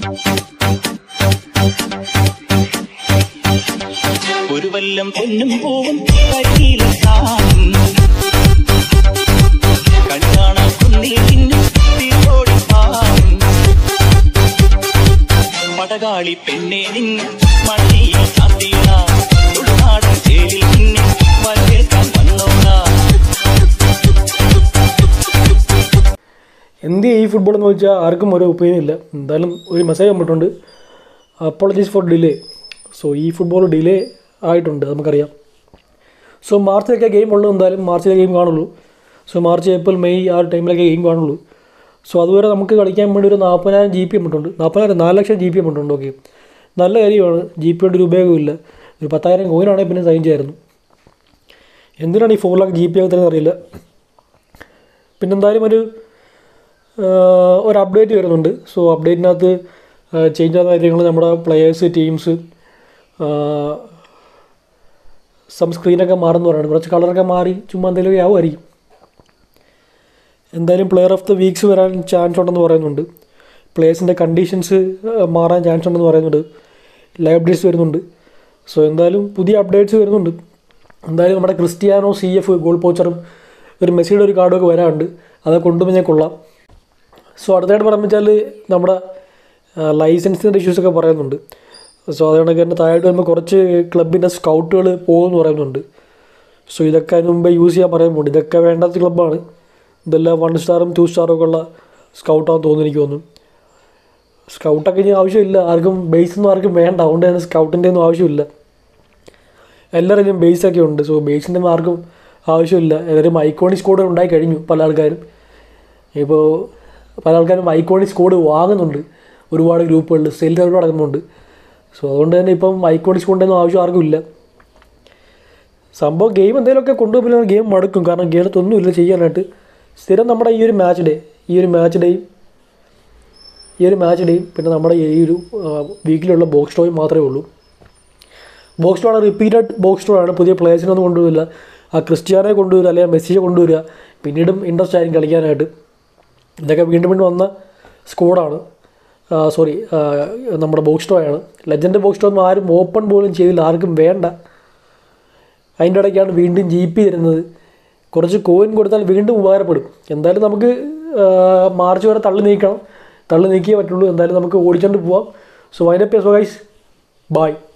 ഒരു വല്ലം പൊന്നും പൂവും കരിയിലും കാണും കണ്ണാണാൻ കുന്നിൽ തിന്നും തീരോടി പാടും പടകാളി പെണ്ണെ നിന്നെ മണിയിൽ ചാത്തിയ ഉൾനാടൻ ചേലിൽ നിന്നെ വരവേൽക്കാൻ വന്നോളാം എന്ത് ഈ ഫുട്ബോൾ എന്ന് വെച്ചാൽ ആർക്കും ഒരു ഒപ്പീനിയൻ ഇല്ല എന്തായാലും ഒരു മെസ്സേജ് വന്നിട്ടുണ്ട് അപ്പോളജീസ് ഫോർ ഡിലേ സോ ഈ ഫുട്ബോൾ ഡിലേ ആയിട്ടുണ്ട് നമുക്കറിയാം സോ മാർച്ചിലൊക്കെ ഗെയിം ഉള്ളൂ എന്തായാലും മാർച്ചിലെ ഗെയിം കാണുള്ളൂ സോ മാർച്ച് ഏപ്രിൽ മെയ് ആ ഒരു ടൈമിലൊക്കെ ഗെയിം കാണുള്ളൂ സോ അതുവരെ നമുക്ക് കളിക്കാൻ വേണ്ടി ഒരു നാൽപ്പതിനായിരം ജി പി എമ്മിട്ടുണ്ട് നാൽപ്പതിനായിരം നാല് ലക്ഷം ജി പി എമ്മിട്ടുണ്ട് ഓക്കെ നല്ല കാര്യമാണ് ജി പി കൊണ്ട് ഒരു ഉപയോഗമില്ല ഒരു പത്തായിരം കോയിനാണെങ്കിൽ പിന്നെ സൈൻ ചെയ്യായിരുന്നു എന്തിനാണ് ഈ ഫോർ ലാക്ക് ജി പി ആകത്തതെന്ന് അറിയില്ല പിന്നെ എന്തായാലും ഒരു ആഹ് ഒരു അപ്ഡേറ്റ് വരുന്നുണ്ട് സോ അപ്ഡേറ്റിനകത്ത് ചേഞ്ച് ആകുന്ന കാര്യങ്ങൾ നമ്മുടെ പ്ലെയേഴ്സ് ടീംസ് സം സ്ക്രീനൊക്കെ മാറുന്നു പറയുന്നത് കുറച്ച് കളറൊക്കെ മാറി ചുമ്മാ എന്തെങ്കിലുമൊക്കെ ആവുമായിരിക്കും എന്തായാലും പ്ലെയർ ഓഫ് ദ വീക്സ് വരാൻ ചാൻസ് ഉണ്ടെന്ന് പറയുന്നുണ്ട് പ്ലേയേഴ്സിൻ്റെ കണ്ടീഷൻസ് മാറാൻ ചാൻസ് ഉണ്ടെന്ന് പറയുന്നുണ്ട് ലൈവ് അപ്ഡേറ്റ്സ് വരുന്നുണ്ട് സോ എന്തായാലും പുതിയ അപ്ഡേറ്റ്സ് വരുന്നുണ്ട് എന്തായാലും നമ്മുടെ ക്രിസ്ത്യാനോ സി എഫ് ഗോൾ പോച്ചറും ഒരു മെസ്സിയുടെ ഒരു കാർഡും ഒക്കെ വരാനുണ്ട് അതൊക്കെ കൊണ്ടുപോയി കൊള്ളാം സോ അടുത്തായിട്ട് പറയുമ്പോൾ വെച്ചാൽ നമ്മുടെ ലൈസൻസിൻ്റെ ഇഷ്യൂസൊക്കെ പറയുന്നുണ്ട് സോ അതുകൊണ്ട് തന്നെ താഴോട്ട് വരുമ്പോൾ കുറച്ച് ക്ലബിൻ്റെ സ്കൗട്ടുകൾ പോകുമെന്ന് പറയുന്നുണ്ട് സോ ഇതൊക്കെ അതിന് മുമ്പേ യൂസ് ചെയ്യാൻ പറയുമ്പോൾ ഇതൊക്കെ വേണ്ടാത്ത ക്ലബ്ബാണ് ഇതെല്ലാം വൺ സ്റ്റാറും ടു സ്റ്റാറും ഒക്കെ ഉള്ള സ്കൗട്ടാണെന്ന് തോന്നുന്നു എനിക്ക് തോന്നുന്നു സ്കൗട്ടൊക്കെ ഇനി ആവശ്യമില്ല ആർക്കും ബേസ് ഒന്നും ആർക്കും വേണ്ട അതുകൊണ്ട് തന്നെ സ്കൗട്ടിൻ്റെ ഒന്നും ആവശ്യമില്ല എല്ലാവരും ബേസൊക്കെ ഉണ്ട് സോ ബേസിൻ്റെ ഒന്നും ആർക്കും ആവശ്യമില്ല എല്ലാവരും ഐക്കോണിക് സ്കോഡ് ഉണ്ടായി കഴിഞ്ഞു പല ആൾക്കാരും ഇപ്പോൾ പല ആൾക്കാരും ഐക്കോണിക് സ്കോഡ് വാങ്ങുന്നുണ്ട് ഒരുപാട് ഗ്രൂപ്പുകളിൽ സെയിൽ നടക്കുന്നുണ്ട് സോ അതുകൊണ്ട് തന്നെ ഇപ്പം ഐക്കോണിക് സ്കോഡിൻ്റെ ഒന്നും ആവശ്യം ആർക്കും ഇല്ല സംഭവം ഗെയിം എന്തെങ്കിലുമൊക്കെ കൊണ്ടുപോയി ഗെയിം മടുക്കും കാരണം ഗെയിമത്ത് ഒന്നുമില്ല ചെയ്യാനായിട്ട് സ്ഥിരം നമ്മുടെ ഈ ഒരു മാച്ച് ഡേ ഈ ഒരു മാച്ച് ഡേയും ഈ ഒരു മാച്ച് ഡേയും പിന്നെ നമ്മുടെ ഈ ഒരു വീക്കിലുള്ള ബോക്സ് സ്റ്റോയും മാത്രമേ ഉള്ളൂ ബോക്സ് സ്റ്റോയാണ് റിപ്പീറ്റഡ് ബോക്സ് സ്റ്റോ ആണ് പുതിയ പ്ലേയേഴ്സിനൊന്നും കൊണ്ടുവരില്ല ആ ക്രിസ്ത്യാനെ കൊണ്ടുവരിക അല്ലെങ്കിൽ മെസ്സിയെ കൊണ്ടുവരിക പിന്നീടും ഇൻട്രസ്റ്റ് ആയിരിക്കും കളിക്കാനായിട്ട് ഇതൊക്കെ വീണ്ടും വീണ്ടും വന്ന സ്കോഡാണ് സോറി നമ്മുടെ ബോക്സ് സ്റ്റോ ആണ് ലെജൻഡ് ബോക്സ് സ്റ്റോ ഒന്നും ആരും ഓപ്പൺ പോലും ചെയ്തില്ല ആർക്കും വേണ്ട അതിൻ്റെ ഇടയ്ക്കാണ് വീണ്ടും ജി പി തരുന്നത് കുറച്ച് കോയിൻ കൊടുത്താൽ വീണ്ടും ഉപകാരപ്പെടും എന്തായാലും നമുക്ക് ആ, മാർച്ച് വരെ തള്ളി നീക്കണം തള്ളി നീക്കിയേ പറ്റുള്ളൂ എന്തായാലും നമുക്ക് ഓടിച്ചുകൊണ്ട് പോവാം so wind up so guys by